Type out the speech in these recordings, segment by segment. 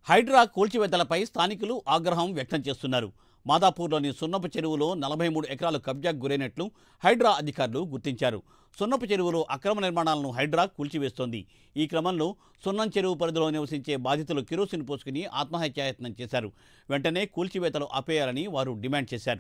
హైడ్రా కూల్చివేతలపై స్థానికులు ఆగ్రహం వ్యక్తం చేస్తున్నారు మాదాపూర్లోని సున్నపు చెరువులో నలభై మూడు ఎకరాలు కబ్జాకు గురైనట్లు హైడ్రా అధికారులు గుర్తించారు సున్నపు చెరువులో అక్రమ నిర్మాణాలను హైడ్రా కూల్చివేస్తోంది ఈ క్రమంలో సున్నం చెరువు పరిధిలో నివసించే బాధితులు కిరోసిన్ పోసుకుని ఆత్మహత్యాయత్నం చేశారు వెంటనే కూల్చివేతలు ఆపేయాలని వారు డిమాండ్ చేశారు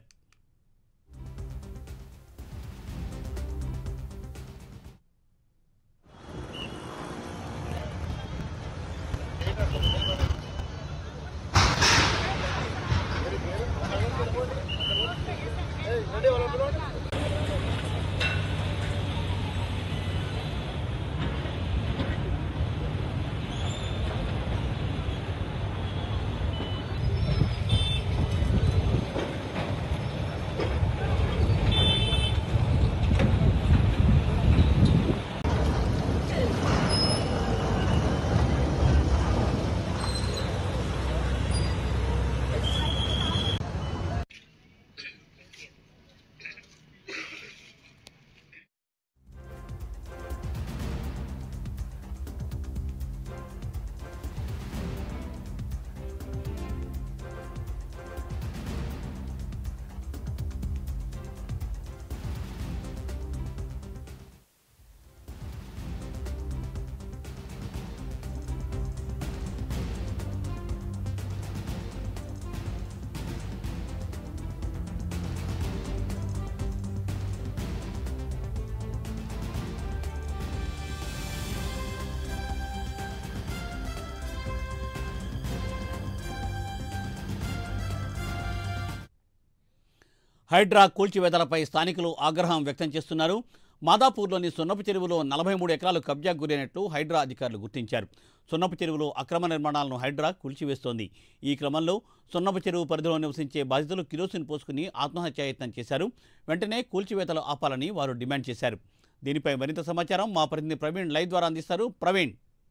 హైడ్రా కూల్చివేతలపై స్థానికులు ఆగ్రహం వ్యక్తం చేస్తున్నారు మాదాపూర్లోని సున్నపు చెరువులో నలభై మూడు ఎకరాలు కబ్జాకు గురైనట్లు హైడ్రా అధికారులు గుర్తించారు సున్నపు చెరువులో అక్రమ నిర్మాణాలను హైడ్రా కూల్చివేస్తోంది ఈ క్రమంలో సున్నపు చెరువు పరిధిలో నివసించే బాధితులు కిరోసిన్ పోసుకుని ఆత్మహత్యాయత్నం చేశారు వెంటనే కూల్చివేతలు ఆపాలని వారు డిమాండ్ చేశారు దీనిపై మరింత సమాచారం మా ప్రతినిధి ప్రవీణ్ లైవ్ ద్వారా అందిస్తారు ప్రవీణ్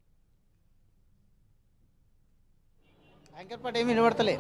యాంకర్ పాట ఏమి వినబడతలే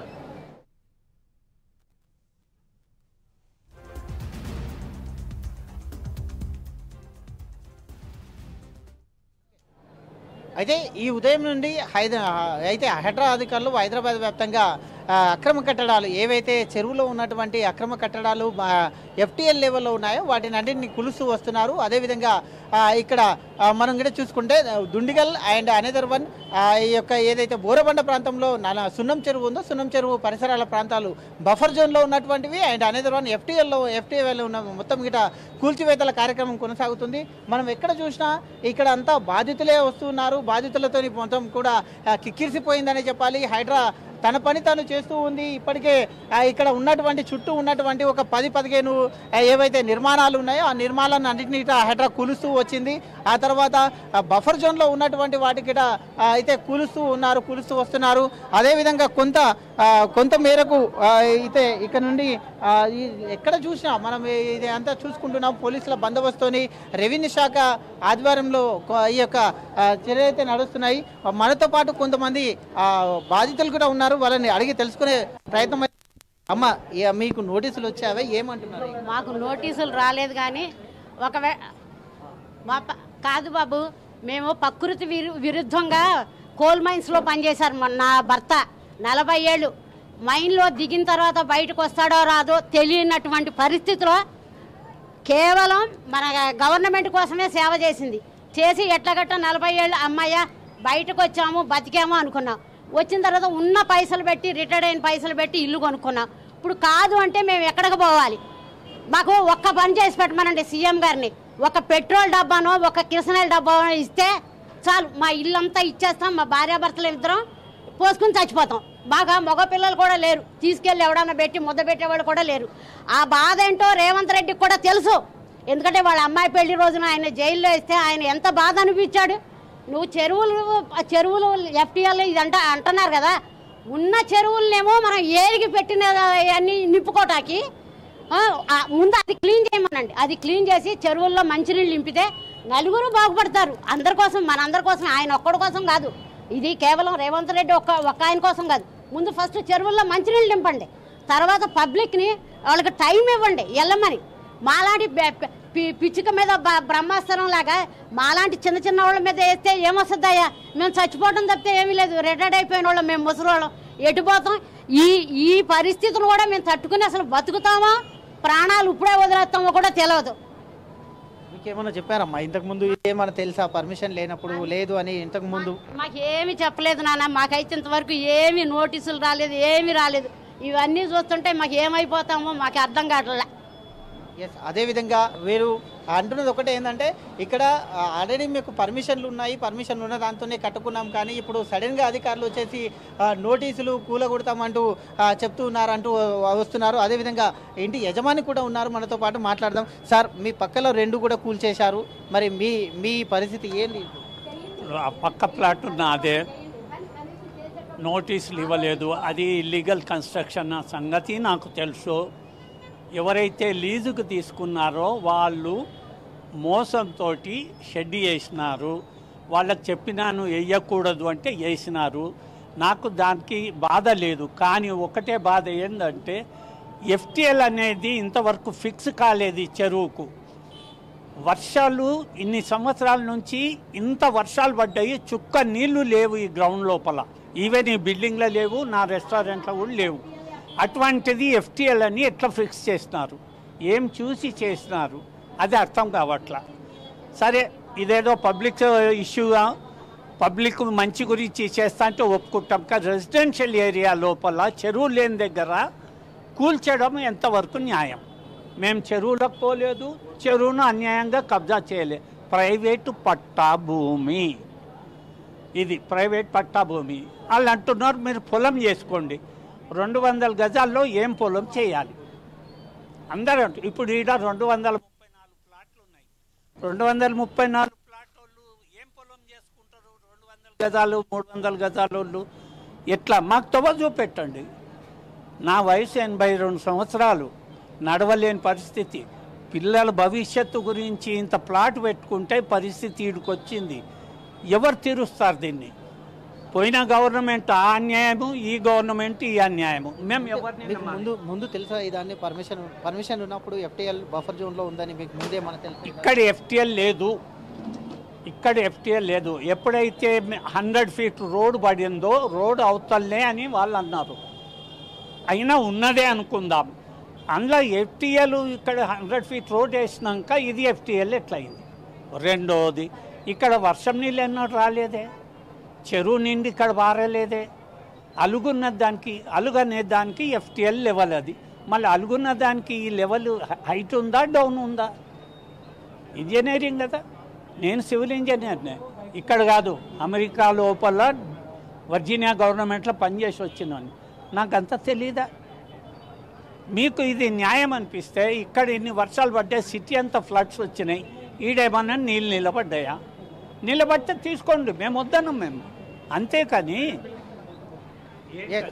అయితే ఈ ఉదయం నుండి హైద అయితే హైడ్రా అధికారులు హైదరాబాద్ వ్యాప్తంగా ఆ, అక్రమ కట్టడాలు ఏవైతే చెరువులో ఉన్నటువంటి అక్రమ కట్టడాలు ఎఫ్టీఎల్ లెవెల్లో ఉన్నాయో వాటిని అన్నింటినీ కులుస్తూ వస్తున్నారు అదేవిధంగా ఆ, ఇక్కడ ఆ, మనం కూడా చూసుకుంటే ఆ, దుండిగల్ అండ్ అనేదర్ వన్ ఆ, ఈ యొక్క ఏదైతే బోరబండ ప్రాంతంలో నల సున్నం చెరువు ఉందో సున్నం చెరువు పరిసరాల ప్రాంతాలు బఫర్ జోన్లో ఉన్నటువంటివి అండ్ అనేదర్ వన్ ఎఫ్టీఎల్లో ఎఫ్టీఎల్ ఉన్న మొత్తం గిట కూల్చివేతల కార్యక్రమం కొనసాగుతుంది మనం ఎక్కడ చూసినా ఇక్కడ అంతా బాధితులే వస్తున్నారు బాధితులతో మొత్తం కూడా ఆ, కిక్కిరిసిపోయిందనే చెప్పాలి హైడ్రా తన పని తాను చేస్తూ ఉంది ఇప్పటికే ఆ, ఇక్కడ ఉన్నటువంటి చుట్టూ ఉన్నటువంటి ఒక పది పదిహేను ఆ, ఏవైతే నిర్మాణాలు ఉన్నాయో ఆ నిర్మాణాలను అన్నింటినీ ఇట హైడ్రా కూలుస్తూ వచ్చింది ఆ తర్వాత ఆ, బఫర్ జోన్లో ఉన్నటువంటి వాటికి ఇట, ఆ, అయితే కూలుస్తూ ఉన్నారు కూలుస్తూ వస్తున్నారు అదేవిధంగా కొంత ఆ, కొంత మేరకు ఆ, అయితే ఇక్కడ నుండి ఆ, ఈ ఎక్కడ చూసినా మనం ఈ- ఇది అంతా చూసుకుంటున్నాం పోలీసుల బందోబస్తుని రెవెన్యూ శాఖ ఆధ్వర్యంలో కొ- ఈ యొక్క ఆ, చర్యలు అయితే నడుస్తున్నాయి మనతో పాటు కొంతమంది ఆ, బాధితులు కూడా ఉన్నారు వాళ్ళని అడిగి తెలుసుకునే ప్రయత్నం అయితే- అమ్మ ఇక మీకు నోటీసులు వచ్చావా ఏమంటున్నారు మాకు నోటీసులు రాలేదు కానీ ఒకవే మా ప- కాదు బాబు మేము ప్రకృతి విరు విరుద్ధంగా కోల్ మైన్స్లో పనిచేశారు మన నా భర్త నలభై ఏళ్ళు మైన్లో దిగిన తర్వాత బయటకు వస్తాడో రాదో తెలియనటువంటి పరిస్థితిలో కేవలం మన గవర్నమెంట్ కోసమే సేవ చేసింది చేసి ఎట్లగట్ట నలభై ఏళ్ళు అమ్మాయ బయటకు వచ్చాము బతికాము అనుకున్నాం వచ్చిన తర్వాత ఉన్న పైసలు పెట్టి రిటైర్డ్ అయిన పైసలు పెట్టి ఇల్లు కొనుక్కున్నాం ఇప్పుడు కాదు అంటే మేము ఎక్కడికి పోవాలి మాకు ఒక్క పని చేసి పెట్టమనండి సీఎం గారిని ఒక పెట్రోల్ డబ్బానో ఒక కిరసనాయిల్ డబ్బానో ఇస్తే చాలు మా ఇల్లంతా ఇచ్చేస్తాం మా భార్యాభర్తలు ఇద్దరం పోసుకుని చచ్చిపోతాం బాగా మగ పిల్లలు కూడా లేరు తీసుకెళ్ళి ఎవడన్నా పెట్టి ముద్ద పెట్టేవాళ్ళు కూడా లేరు ఆ బాధ ఏంటో రేవంత్ రెడ్డికి కూడా తెలుసు ఎందుకంటే వాళ్ళ అమ్మాయి పెళ్లి రోజున ఆయన జైల్లో వేస్తే ఆయన ఎంత బాధ అనిపించాడు నువ్వు చెరువులు ఆ చెరువులు ఎఫ్టీఎల్ ఇది అంట అంటున్నారు కదా ఉన్న చెరువులనేమో మనం ఏరిగి పెట్టిన అన్ని నింపుకోటానికి ఆ, ఆ, ముందు అది క్లీన్ చేయమనండి అది క్లీన్ చేసి చెరువుల్లో మంచినీళ్ళు నింపితే నలుగురు బాగుపడతారు అందరి కోసం మన అందరి కోసం ఆయన ఒక్కడి కోసం కాదు ఇది కేవలం రేవంత్ రెడ్డి ఒక్క ఒక్క ఆయన కోసం కాదు ముందు ఫస్ట్ చెరువుల్లో మంచినీళ్ళు నింపండి తర్వాత పబ్లిక్ని వాళ్ళకి టైం ఇవ్వండి వెళ్ళమని మాలాంటి బె- పె- పి- పిచ్చుక మీద బ- బ్రహ్మాస్త్రం లాగా మాలాంటి చిన్న చిన్న వాళ్ళ మీద వేస్తే ఏమొస్తుందయ్యా మేము చచ్చిపోవడం తప్పితే ఏమీ లేదు రిటైర్డ్ అయిపోయిన వాళ్ళం మేము ముసలోళ్ళం ఎటుపోతాం ఈ ఈ పరిస్థితులు కూడా మేము తట్టుకుని అసలు బతుకుతామో ప్రాణాలు ఇప్పుడే వదిలేస్తామో కూడా తెలియదు మీకేమన్నా చెప్పారమ్మా ఇంతకు ముందు ఏమన్నా తెలుసా పర్మిషన్ లేనప్పుడు లేదు అని ఇంతకు ముందు మాకు ఏమి చెప్పలేదు నాన్న మాకైతే ఇంతవరకు ఏమి నోటీసులు రాలేదు ఏమి రాలేదు ఇవన్నీ చూస్తుంటే మాకు ఏమైపోతామో మాకు అర్థం కావట్లే ఎస్ అదేవిధంగా వీరు అంటున్నది ఒకటే ఏంటంటే ఇక్కడ ఆల్రెడీ మీకు పర్మిషన్లు ఉన్నాయి పర్మిషన్ ఉన్న దాంతోనే కట్టుకున్నాం కానీ ఇప్పుడు సడన్గా అధికారులు వచ్చేసి ఆ, నోటీసులు కూలగొడతామంటూ ఆ, చెప్తూ ఉన్నారంటూ వస్తున్నారు అదేవిధంగా ఇంటి యజమాని కూడా ఉన్నారు మనతో పాటు మాట్లాడదాం సార్ మీ పక్కలో రెండు కూడా కూల్చేశారు మరి మీ మీ పరిస్థితి ఏంటి ఆ పక్క ప్లాట్ నాదే నోటీసులు ఇవ్వలేదు అది ఇల్లీగల్ కన్స్ట్రక్షన్ అన్న సంగతి నాకు తెలుసు ఎవరైతే లీజుకు తీసుకున్నారో వాళ్ళు మోసంతో షెడ్ వేసినారు వాళ్ళకి చెప్పినాను వేయకూడదు అంటే వేసినారు నాకు దానికి బాధ లేదు కానీ ఒకటే బాధ ఏంటంటే ఎఫ్టిఎల్ అనేది ఇంతవరకు ఫిక్స్ కాలేదు ఈ చెరువుకు వర్షాలు ఇన్ని సంవత్సరాల నుంచి ఇంత వర్షాలు పడ్డాయి చుక్క నీళ్లు లేవు ఈ గ్రౌండ్ లోపల ఈవెన్ ఈ బిల్డింగ్లో లేవు నా రెస్టారెంట్లో కూడా లేవు అటువంటిది ఎఫ్టిఎల్ అని ఎట్లా ఫిక్స్ చేసినారు ఏం చూసి చేసినారు అది అర్థం కావట్లా సరే ఇదేదో పబ్లిక్ ఇష్యూగా పబ్లిక్ మంచి గురించి చేస్తా అంటే ఒప్పుకుంటాం కానీ రెసిడెన్షియల్ ఏరియా లోపల చెరువు లేని దగ్గర కూల్చడం ఎంతవరకు న్యాయం మేము చెరువులకు పోలేదు చెరువును అన్యాయంగా కబ్జా చేయలే ప్రైవేటు పట్టా భూమి ఇది ప్రైవేట్ పట్టా భూమి వాళ్ళు అంటున్నారు మీరు పొలం చేసుకోండి రెండు వందల గజాల్లో ఏం పొలం చేయాలి అందరూ అంటు ఇప్పుడు ఈడ రెండు వందల ముప్పై నాలుగు ప్లాట్లు ఉన్నాయి రెండు వందల ముప్పై నాలుగు ప్లాట్ వాళ్ళు ఏం పొలం చేసుకుంటారు రెండు వందల గజాలు మూడు వందల గజాలు వాళ్ళు ఎట్లా మాకు తొవ చూపెట్టండి నా వయసు ఎనభై రెండు సంవత్సరాలు నడవలేని పరిస్థితి పిల్లల భవిష్యత్తు గురించి ఇంత ప్లాట్ పెట్టుకుంటే పరిస్థితి ఈడుకొచ్చింది ఎవరు తీరుస్తారు దీన్ని పోయిన గవర్నమెంట్ ఆ అన్యాయము ఈ గవర్నమెంట్ ఈ అన్యాయము మేము ఎవరిని మీకు ముందు ముందు తెలుసా ఇదాన్ని పర్మిషన్ పర్మిషన్ ఉన్నప్పుడు ఎఫ్టీఎల్ బఫర్ జోన్లో ఉందని మీకు ముందే మన తెలుసు ఇక్కడ ఎఫ్టిఎల్ లేదు ఇక్కడ ఎఫ్టిఎల్ లేదు ఎప్పుడైతే హండ్రెడ్ ఫీట్ రోడ్ పడిందో రోడ్ అవతలనే అని వాళ్ళు అన్నారు అయినా ఉన్నదే అనుకుందాం అందులో ఎఫ్టిఎల్ ఇక్కడ హండ్రెడ్ ఫీట్ రోడ్ వేసినాక ఇది ఎఫ్టిఎల్ ఎట్లయింది రెండోది ఇక్కడ వర్షం నీళ్ళు ఎన్నో రాలేదే చెరువు నిండి ఇక్కడ పారలేదే అలుగున్న దానికి అలుగు అనే దానికి ఎఫ్టిఎల్ లెవెల్ అది మళ్ళీ అలుగున్న దానికి ఈ లెవెల్ హైట్ ఉందా డౌన్ ఉందా ఇంజనీరింగ్ కదా నేను సివిల్ ఇంజనీర్నే ఇక్కడ కాదు అమెరికా లోపల వర్జీనియా గవర్నమెంట్లో పనిచేసి వచ్చినాను నాకంత తెలీదా మీకు ఇది న్యాయం అనిపిస్తే ఇక్కడ ఇన్ని వర్షాలు పడ్డాయి సిటీ అంతా ఫ్లడ్స్ వచ్చినాయి ఈడేమన్నా నీళ్ళు నిలబడ్డాయా నిలబడితే తీసుకోండి మేము వద్దన్నాం మేము అంతేకాని Yes.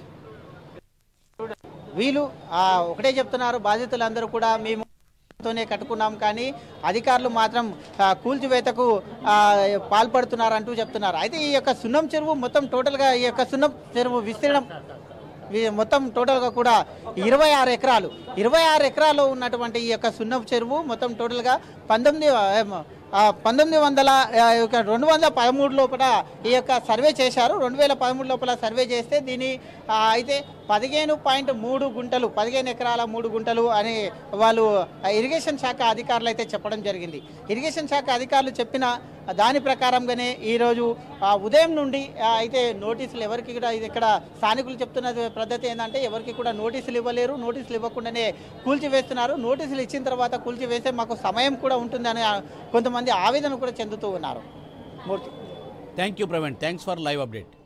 వీళ్ళు ఆ, ఒకటే చెప్తున్నారు బాధితులందరూ కూడా మేము తోనే కట్టుకున్నాం కానీ అధికారులు మాత్రం ఆ, కూల్చివేతకు ఆ, పాల్పడుతున్నారంటూ చెప్తున్నారు అయితే ఈ యొక్క సున్నం చెరువు మొత్తం టోటల్గా ఈ యొక్క సున్నం చెరువు విస్తీర్ణం వి- మొత్తం టోటల్గా కూడా ఇరవై ఆరు ఎకరాలు ఇరవై ఆరు ఎకరాలు ఉన్నటువంటి ఈ యొక్క సున్నపు చెరువు మొత్తం టోటల్గా పంతొమ్మిది ఆ, ఏమో, ఆ, పంతొమ్మిది వందల ఆ, యొక్క రెండు వందల పదమూడు లోపల ఈ యొక్క సర్వే చేశారు రెండు వేల పదమూడు లోపల సర్వే చేస్తే దీని ఆ, అయితే పదిహేను పాయింట్ మూడు గుంటలు పదిహేను ఎకరాల మూడు గుంటలు అని వాళ్ళు ఆ, ఇరిగేషన్ శాఖ అధికారులు అయితే చెప్పడం జరిగింది ఇరిగేషన్ శాఖ అధికారులు చెప్పిన దాని ప్రకారంగానే ఈరోజు ఆ, ఉదయం నుండి ఆ, అయితే నోటీసులు ఎవరికి కూడా ఇది ఇక్కడ స్థానికులు చెప్తున్న పద్ధతి ఏంటంటే ఎవరికి కూడా నోటీసులు ఇవ్వలేరు నోటీసులు ఇవ్వకుండానే కూల్చివేస్తున్నారు నోటీసులు ఇచ్చిన తర్వాత కూల్చివేస్తే మాకు సమయం కూడా ఉంటుందని ఆ, కొంతమంది ఆవేదన కూడా చెందుతూ ఉన్నారు Murthy thank you Praveen thanks for live update